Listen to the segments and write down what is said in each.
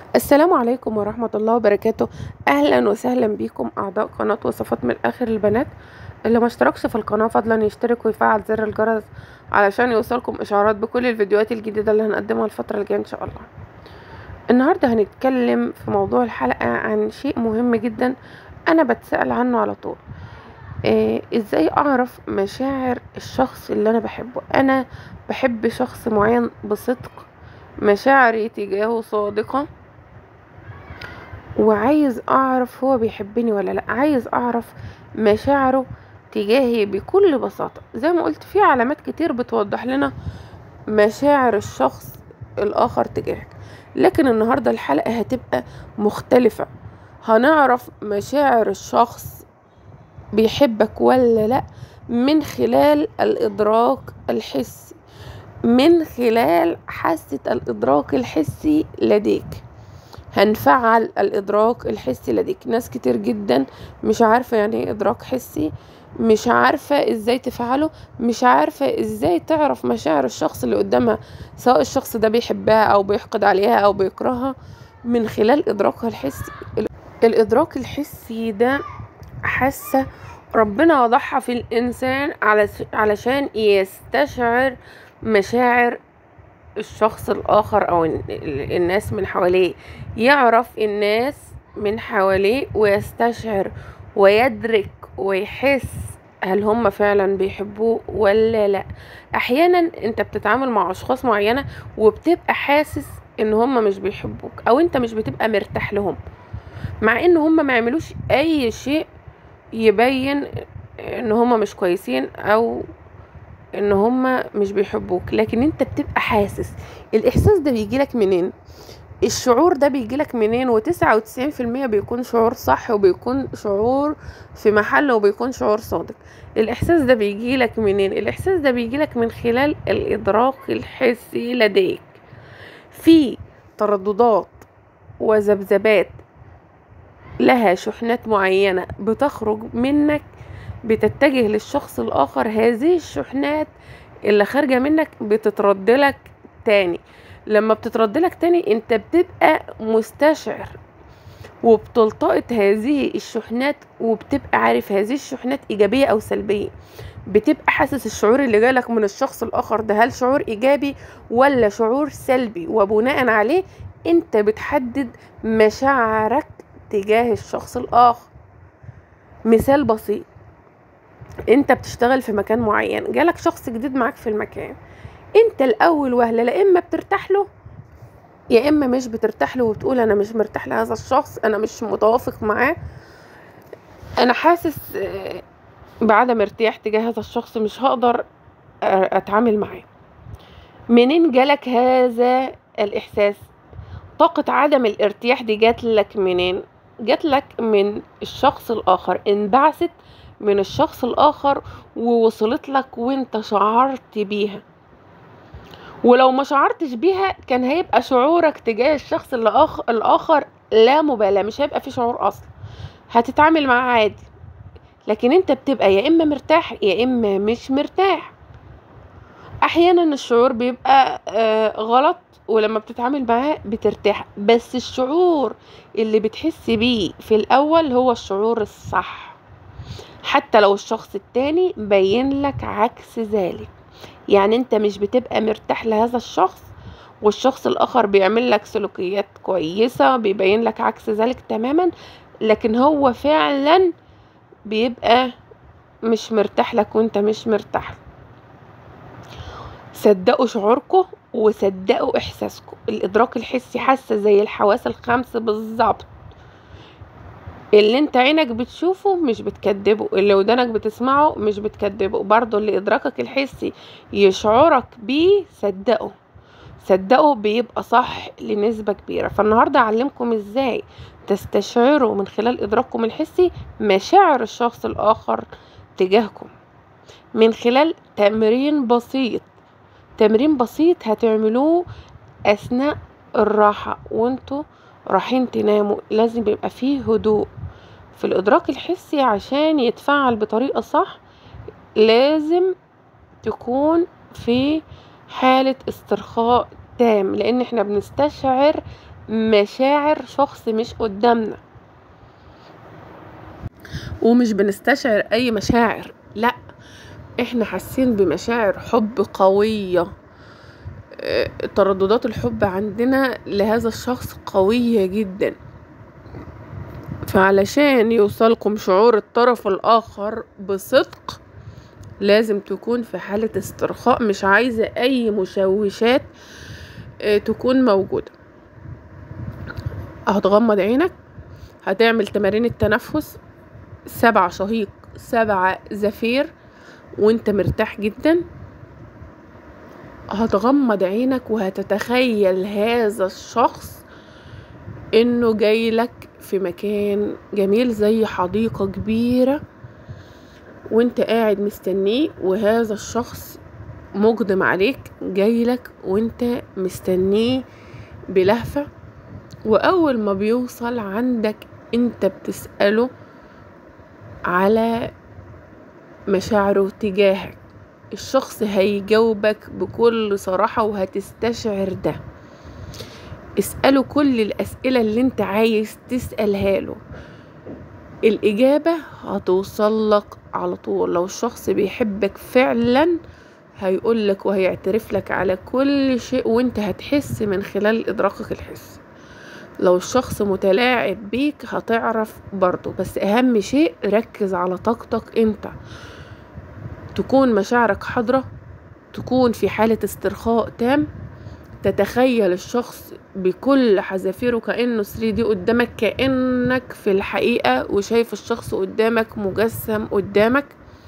السلام عليكم ورحمة الله وبركاته أهلا وسهلا بكم أعضاء قناة وصفات من الآخر البنات اللي ما اشتركش في القناة فضلا يشترك ويفعل زر الجرس علشان يوصلكم إشعارات بكل الفيديوهات الجديدة اللي هنقدمها الفترة الجاية إن شاء الله النهاردة هنتكلم في موضوع الحلقة عن شيء مهم جدا أنا بتسأل عنه على طول إيه ازاي اعرف مشاعر الشخص اللي انا بحبه انا بحب شخص معين بصدق مشاعري تجاهه صادقة وعايز اعرف هو بيحبني ولا لا عايز اعرف مشاعره تجاهي بكل بساطة زي ما قلت في علامات كتير بتوضح لنا مشاعر الشخص الاخر تجاهك لكن النهاردة الحلقة هتبقى مختلفة هنعرف مشاعر الشخص بيحبك ولا لا من خلال الادراك الحسي من خلال حاسة الادراك الحسي لديك هنفعل الادراك الحسي لديك ناس كتير جدا مش عارفة يعني ايه ادراك حسي مش عارفة ازاي تفعله مش عارفة ازاي تعرف مشاعر الشخص اللي قدامها سواء الشخص ده بيحبها او بيحقد عليها او بيكرهها من خلال ادراكها الحسي الادراك الحسي ده حاسة ربنا وضعها في الإنسان علشان يستشعر مشاعر الشخص الآخر أو الناس من حواليه يعرف الناس من حواليه ويستشعر ويدرك ويحس هل هم فعلا بيحبوه ولا لا احيانا انت بتتعامل مع اشخاص معينه وبتبقى حاسس ان هم مش بيحبوك او انت مش بتبقى مرتاح لهم مع ان هم ما يعملوش اي شيء يبين ان هما مش كويسين او ان هما مش بيحبوك لكن انت بتبقى حاسس الاحساس ده بيجيلك منين الشعور ده بيجيلك منين وتسعة وتسعين في المية بيكون شعور صح وبيكون شعور في محله وبيكون شعور صادق الإحساس ده بيجيلك منين الإحساس ده بيجيلك من خلال الإدراك الحسي لديك في ترددات وذبذبات لها شحنات معينة بتخرج منك بتتجه للشخص الآخر هذه الشحنات اللي خارجة منك بتتردلك تاني لما بتتردلك تاني انت بتبقى مستشعر وبتلتقط هذه الشحنات وبتبقى عارف هذه الشحنات إيجابية أو سلبية بتبقى حاسس الشعور اللي جالك من الشخص الآخر ده هل شعور إيجابي ولا شعور سلبي وبناء عليه انت بتحدد مشاعرك تجاه الشخص الآخر مثال بسيط انت بتشتغل في مكان معين جالك شخص جديد معاك في المكان انت الاول وهله لا اما بترتاح له يا اما مش بترتاح له وتقول انا مش مرتاح لهذا الشخص انا مش متوافق معاه انا حاسس بعدم ارتياح تجاه هذا الشخص مش هقدر اتعامل معاه منين جالك هذا الاحساس طاقة عدم الارتياح دي جات لك منين جات لك من الشخص الآخر انبعثت من الشخص الآخر ووصلت لك وانت شعرت بيها ولو ما شعرتش بيها كان هيبقى شعورك تجاه الشخص الآخر, الآخر لا مبالاة مش هيبقى في شعور أصلا هتتعامل معاه عادي لكن انت بتبقى يا إما مرتاح يا إما مش مرتاح أحيانا الشعور بيبقى آه غلط ولما بتتعامل معاه بترتاح بس الشعور اللي بتحس بيه في الاول هو الشعور الصح حتى لو الشخص التاني بين لك عكس ذلك يعني انت مش بتبقى مرتاح لهذا الشخص والشخص الاخر بيعمل لك سلوكيات كويسة بيبين لك عكس ذلك تماما لكن هو فعلا بيبقى مش مرتاح لك وانت مش مرتاح صدقوا شعوركم وصدقوا احساسكم الادراك الحسي حاسه زي الحواس الخمس بالظبط اللي انت عينك بتشوفه مش بتكدبه اللي ودانك بتسمعه مش بتكدبه برضه اللي ادراكك الحسي يشعرك بيه صدقه صدقوا بيبقى صح لنسبة كبيرة فالنهاردة أعلمكم إزاي تستشعروا من خلال إدراككم الحسي مشاعر الشخص الآخر تجاهكم من خلال تمرين بسيط تمرين بسيط هتعملوه اثناء الراحة وانتوا رايحين تناموا لازم يبقى فيه هدوء في الادراك الحسي عشان يتفعل بطريقة صح لازم تكون في حالة استرخاء تام لان احنا بنستشعر مشاعر شخص مش قدامنا ومش بنستشعر اي مشاعر لا احنا حاسين بمشاعر حب قوية آه، ترددات الحب عندنا لهذا الشخص قوية جدا فعلشان يوصلكم شعور الطرف الآخر بصدق لازم تكون في حالة استرخاء مش عايزة أي مشوشات آه، تكون موجودة هتغمض عينك هتعمل تمارين التنفس سبع شهيق سبع زفير وانت مرتاح جدا هتغمض عينك وهتتخيل هذا الشخص انه جاي لك في مكان جميل زي حديقة كبيرة وانت قاعد مستنيه وهذا الشخص مقدم عليك جاي لك وانت مستنيه بلهفة واول ما بيوصل عندك انت بتسأله على مشاعره تجاهك الشخص هيجاوبك بكل صراحة وهتستشعر ده اسأله كل الأسئلة اللي انت عايز تسألها له الإجابة هتوصل لك على طول لو الشخص بيحبك فعلا هيقولك وهيعترف لك على كل شيء وانت هتحس من خلال إدراكك الحس لو الشخص متلاعب بيك هتعرف برضه بس أهم شيء ركز على طاقتك انت تكون مشاعرك حاضرة تكون في حالة استرخاء تام تتخيل الشخص بكل حذافيره كأنه 3D قدامك كأنك في الحقيقة وشايف الشخص قدامك مجسم قدامك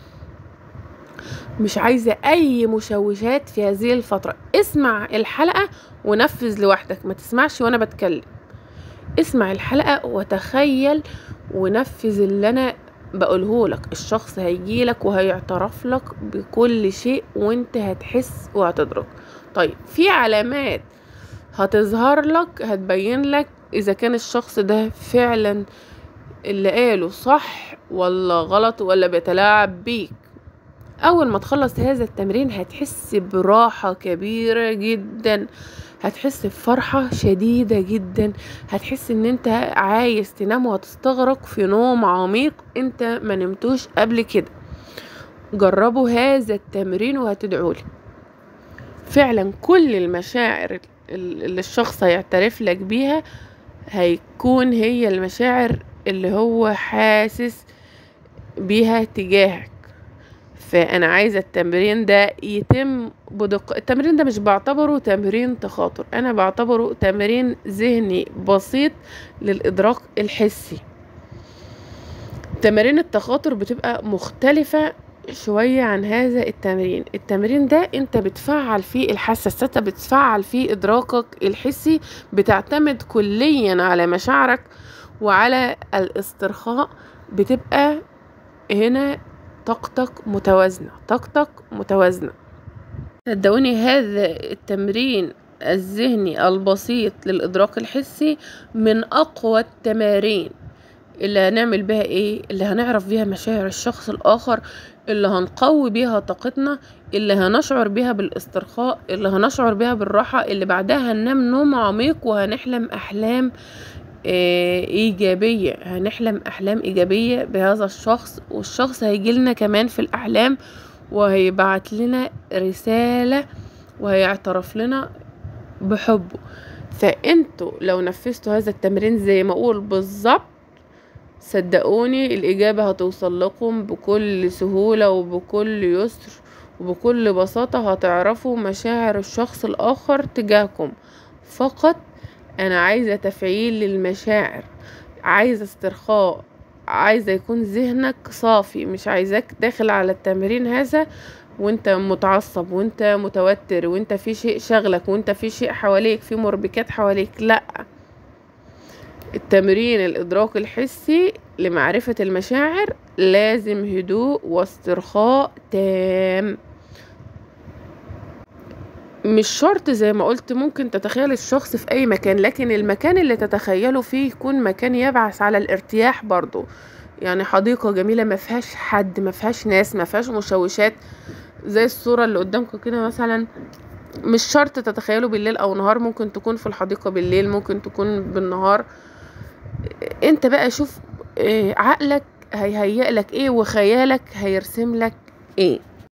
مش عايزة أي مشوشات في هذه الفترة اسمع الحلقة ونفذ لوحدك ما تسمعش وأنا بتكلم اسمع الحلقة وتخيل ونفذ اللي أنا بقوله لك الشخص هيجيلك وهيعترف لك بكل شيء وانت هتحس وهتدرك طيب في علامات هتظهر لك هتبين لك اذا كان الشخص ده فعلا اللي قاله صح ولا غلط ولا بيتلاعب بيك اول ما تخلص هذا التمرين هتحس براحة كبيرة جدا هتحس بفرحة شديدة جدا هتحس ان انت عايز تنام وهتستغرق في نوم عميق انت ما نمتوش قبل كده جربوا هذا التمرين وهتدعولي فعلا كل المشاعر اللي الشخص هيعترف لك بيها هيكون هي المشاعر اللي هو حاسس بيها تجاهك فانا عايزه التمرين ده يتم بدقة التمرين ده مش بعتبره تمرين تخاطر انا بعتبره تمرين ذهني بسيط للادراك الحسي تمارين التخاطر بتبقى مختلفة شوية عن هذا التمرين التمرين ده انت بتفعل فيه الحساسات بتفعل فيه ادراكك الحسي بتعتمد كليا على مشاعرك وعلى الاسترخاء بتبقى هنا طاقتك متوازنة طاقتك متوازنة صدقوني هذا التمرين الذهني البسيط للإدراك الحسي من أقوى التمارين اللي هنعمل بيها ايه اللي هنعرف بيها مشاعر الشخص الآخر اللي هنقوي بيها طاقتنا اللي هنشعر بيها بالاسترخاء اللي هنشعر بيها بالراحة اللي بعدها هننام نوم عميق وهنحلم أحلام إيجابية هنحلم أحلام إيجابية بهذا الشخص والشخص هيجيلنا كمان في الأحلام وهيبعت لنا رسالة وهيعترف لنا بحبه فانتوا لو نفذتوا هذا التمرين زي ما اقول بالظبط صدقوني الإجابة هتوصل لكم بكل سهولة وبكل يسر وبكل بساطة هتعرفوا مشاعر الشخص الآخر تجاهكم فقط أنا عايزة تفعيل للمشاعر عايزة استرخاء عايزة يكون ذهنك صافي مش عايزاك داخل على التمرين هذا وانت متعصب وانت متوتر وانت في شيء شغلك وانت في شيء حواليك في مربكات حواليك لا التمرين الإدراك الحسي لمعرفة المشاعر لازم هدوء واسترخاء تام مش شرط زي ما قلت ممكن تتخيل الشخص في أي مكان لكن المكان اللي تتخيله فيه يكون مكان يبعث على الارتياح برضو يعني حديقة جميلة ما فيهاش حد ما فيهاش ناس ما فيهاش مشوشات زي الصورة اللي قدامكم كده مثلا مش شرط تتخيله بالليل او نهار ممكن تكون في الحديقة بالليل ممكن تكون بالنهار انت بقى شوف آه، عقلك هيهيئ لك ايه وخيالك هيرسم لك ايه